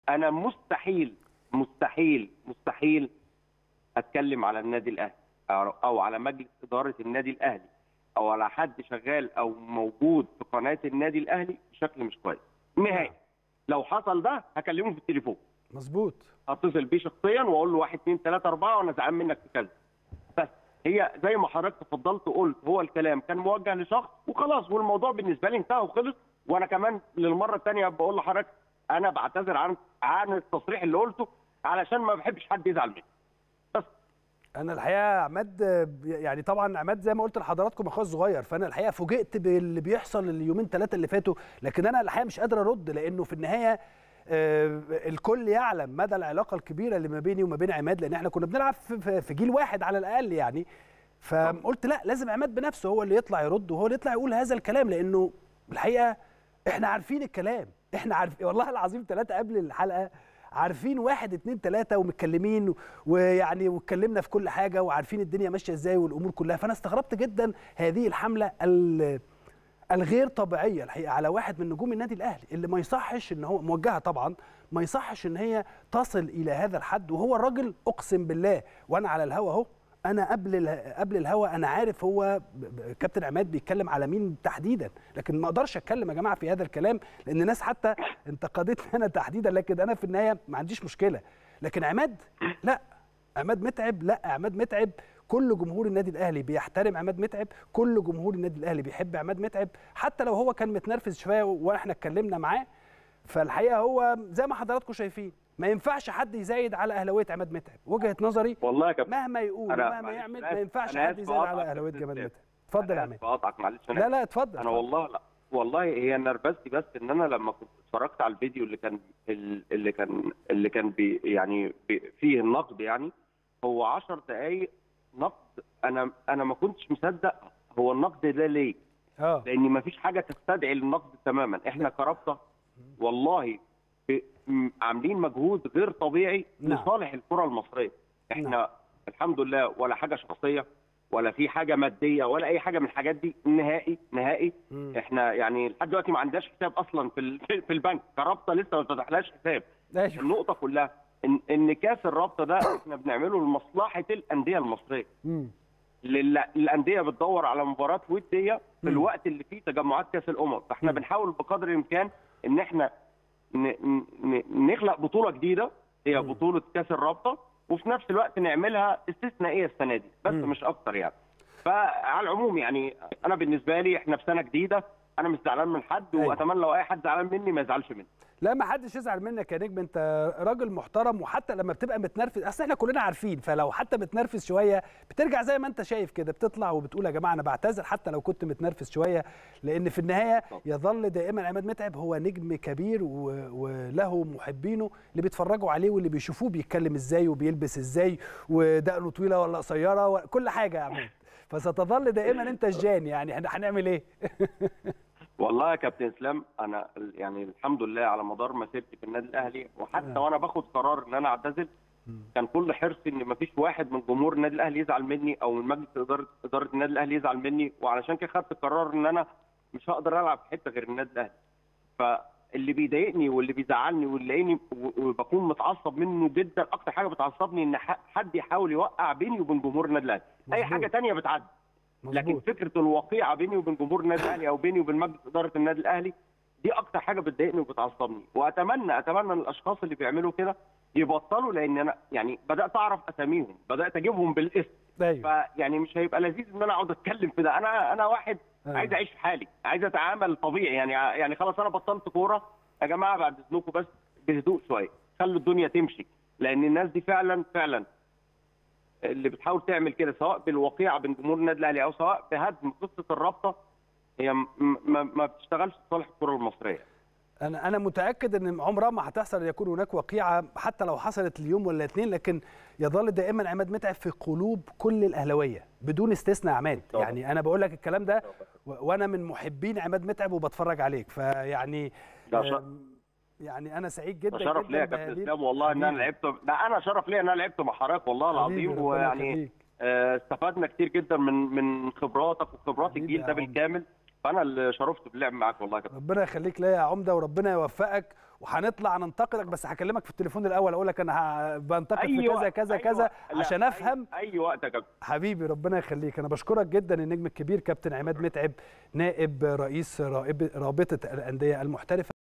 انا مستحيل مستحيل مستحيل اتكلم على النادي الاهلي او أو على مجلس اداره النادي الاهلي او على حد شغال او موجود في قناه النادي الاهلي بشكل مش كويس نهائي لو حصل ده هكلمه في التليفون مظبوط اتصل بيه شخصيا واقول له 1 2 3 4 وانا زعلان منك في كذا بس هي زي ما حضرتك تفضلت وقلت هو الكلام كان موجه لشخص وخلاص والموضوع بالنسبه لي انتهى وخلص وانا كمان للمره الثانيه بقول لحضرتك انا بعتذر عن عن التصريح اللي قلته علشان ما بحبش حد يزعل مني بس انا الحقيقه يا عماد آه، يعني طبعا عماد زي ما قلت لحضراتكم اخويا الصغير فانا الحقيقه فوجئت باللي بيحصل اليومين ثلاثه اللي فاتوا لكن انا الحقيقه مش قادر ارد لانه في النهايه آه، الكل يعلم مدى العلاقه الكبيره اللي ما بيني وما بين عماد لان احنا كنا بنلعب في- في في جيل واحد على الاقل يعني فقلت لا لازم عماد بنفسه هو اللي يطلع يرد وهو اللي يطلع يقول هذا الكلام لانه الحقيقه احنا عارفين الكلام احنا عارفين والله العظيم ثلاثه قبل الحلقه عارفين واحد اتنين تلاته ومتكلمين ويعني واتكلمنا في كل حاجه وعارفين الدنيا ماشيه ازاي والامور كلها فانا استغربت جدا هذه الحمله ال- الغير طبيعيه الحقيقه على واحد من نجوم النادي الاهلي اللي ما يصحش ان هو موجهه طبعا ما يصحش ان هي تصل الى هذا الحد وهو الراجل اقسم بالله وانا على الهوا اهو انا قبل اله- قبل الهوا انا عارف هو ب- ب- كابتن عماد بيتكلم على مين تحديدا لكن ما اقدرش اتكلم يا جماعه في هذا الكلام لان ناس حتى انتقدتني انا تحديدا لكن انا في النهايه ما عنديش مشكله لكن عماد لا عماد متعب لا عماد متعب كل جمهور النادي الاهلي بيحترم عماد متعب كل جمهور النادي الاهلي بيحب عماد متعب حتى لو هو كان متنرفز شويه واحنا اتكلمنا معاه فالحقيقه هو زي ما حضراتكم شايفين ما ينفعش حد يزايد على اهلاويه عماد متعب وجهه نظري والله يا كابتن مهما يقول أنا ومهما معلش يعمل أنا ما آسف- ينفعش أنا حد آسف يزايد على أقطعك اهلاويه بس جمال آسف. متعب اتفضل يا أنا عماد آسف أقطعك معلش أنا لا لا اتفضل انا اتفضل. والله لا والله هي نرفزتي بس ان انا لما كنت اتفرجت على الفيديو اللي كان اللي كان اللي كان بي يعني بي فيه النقد يعني هو 10 دقائق نقد انا انا ما كنتش مصدق هو النقد ده ليه؟ اه لان ما فيش حاجه تستدعي النقد تماما احنا كرابطه والله ب- م- عاملين مجهود غير طبيعي نعم. لصالح الكره المصريه احنا نعم. الحمد لله ولا حاجه شخصيه ولا في حاجه ماديه ولا اي حاجه من الحاجات دي نهائي نهائي مم. احنا يعني لحد دلوقتي ما عندناش حساب اصلا في ال- في البنك كرابطه لسه ما فتحناش حساب ايوه النقطه كلها ان ان كاس الرابطه ده احنا بنعمله لمصلحه الانديه المصريه مم. لل- الانديه بتدور على مباراه وديه في مم. الوقت اللي فيه تجمعات كاس الامم فاحنا مم. بنحاول بقدر الامكان ان احنا ن- ن- نخلق بطوله جديده هي مم. بطوله كاس الرابطه وفي نفس الوقت نعملها استثنائيه السنه دي بس مم. مش اكتر يعني فعلى العموم يعني انا بالنسبه لي احنا في سنه جديده انا مش زعلان من حد أيوة. واتمنى لو اي حد زعلان مني ما يزعلش مني لا ما حدش يزعل منك يا نجم انت راجل محترم وحتى لما بتبقى متنرفز اصل احنا كلنا عارفين فلو حتى متنرفز شويه بترجع زي ما انت شايف كده بتطلع وبتقول يا جماعه انا بعتذر حتى لو كنت متنرفز شويه لان في النهايه يظل دائما عماد متعب هو نجم كبير و... وله محبينه اللي بيتفرجوا عليه واللي بيشوفوه بيتكلم ازاي وبيلبس ازاي ودقنه طويله ولا قصيره وكل حاجه يا عماد فستظل دائما انت الجان يعني احنا هنعمل ايه والله يا كابتن اسلام انا يعني الحمد لله على مدار مسيرتي في النادي الاهلي وحتى نعم. وانا باخد قرار ان انا اعتزل كان كل حرصي ان مفيش واحد من جمهور النادي الاهلي يزعل مني او من مجلس اداره اداره النادي الاهلي يزعل مني وعلشان كده خدت القرار ان انا مش هقدر العب في حته غير النادي الاهلي فاللي بيضايقني واللي بيزعلني واللي لاقيني و- وبكون متعصب منه جدا اكتر حاجه بتعصبني ان ح- حد يحاول يوقع بيني وبين جمهور النادي الاهلي اي مظبوط. حاجه تانية بتعدي لكن مظبوط فكره الوقيعه بيني وبين جمهور النادي الاهلي او بيني وبين مجلس اداره النادي الاهلي دي اكتر حاجه بتضايقني وبتعصبني واتمنى اتمنى ان الاشخاص اللي بيعملوا كده يبطلوا لان انا يعني بدات اعرف اساميهم بدات اجيبهم بالاسم ايوه فيعني مش هيبقى لذيذ ان انا اقعد اتكلم في ده انا انا واحد أيوة. عايز اعيش في حالي عايز اتعامل طبيعي يعني يعني خلاص انا بطلت كوره يا جماعه بعد اذنكم بس بهدوء شويه خلوا الدنيا تمشي لان الناس دي فعلا فعلا اللي بتحاول تعمل كده سواء بالوقيعه بين جمهور النادي الاهلي او سواء بهدم قصه الرابطه هي م- ما, ما بتشتغلش في صالح الكره المصريه انا انا متاكد ان عمرها ما هتحصل ان يكون هناك وقيعه حتى لو حصلت اليوم ولا اتنين لكن يظل دائما عماد متعب في قلوب كل الاهلاويه بدون استثناء يا عماد طبعا. يعني انا بقول لك الكلام ده و- وانا من محبين عماد متعب وبتفرج عليك فيعني ده ش- آم، يعني انا سعيد جدا ده شرف جدا ليا يا كابتن بهذه- اسلام والله ان انا حبيبي. لعبت لا انا شرف ليا ان انا لعبت مع حضرتك والله حبيبي، العظيم ربنا ويعني يخليك. آه، استفدنا كتير جدا من من خبراتك وخبرات حبيبي الجيل يا ده عمر. بالكامل فانا اللي شرفت باللعب معاك والله يا كابتن ربنا يخليك ليا يا عمده وربنا يوفقك وهنطلع ننتقدك بس هكلمك في التليفون الاول اقول لك انا ه- بنتقد في أي كذا وقت، كذا أي كذا وقت. لا، عشان أي- افهم اي وقت يا كابتن حبيبي ربنا يخليك انا بشكرك جدا النجم الكبير كابتن عماد متعب نائب رئيس رابطه الانديه المحترفه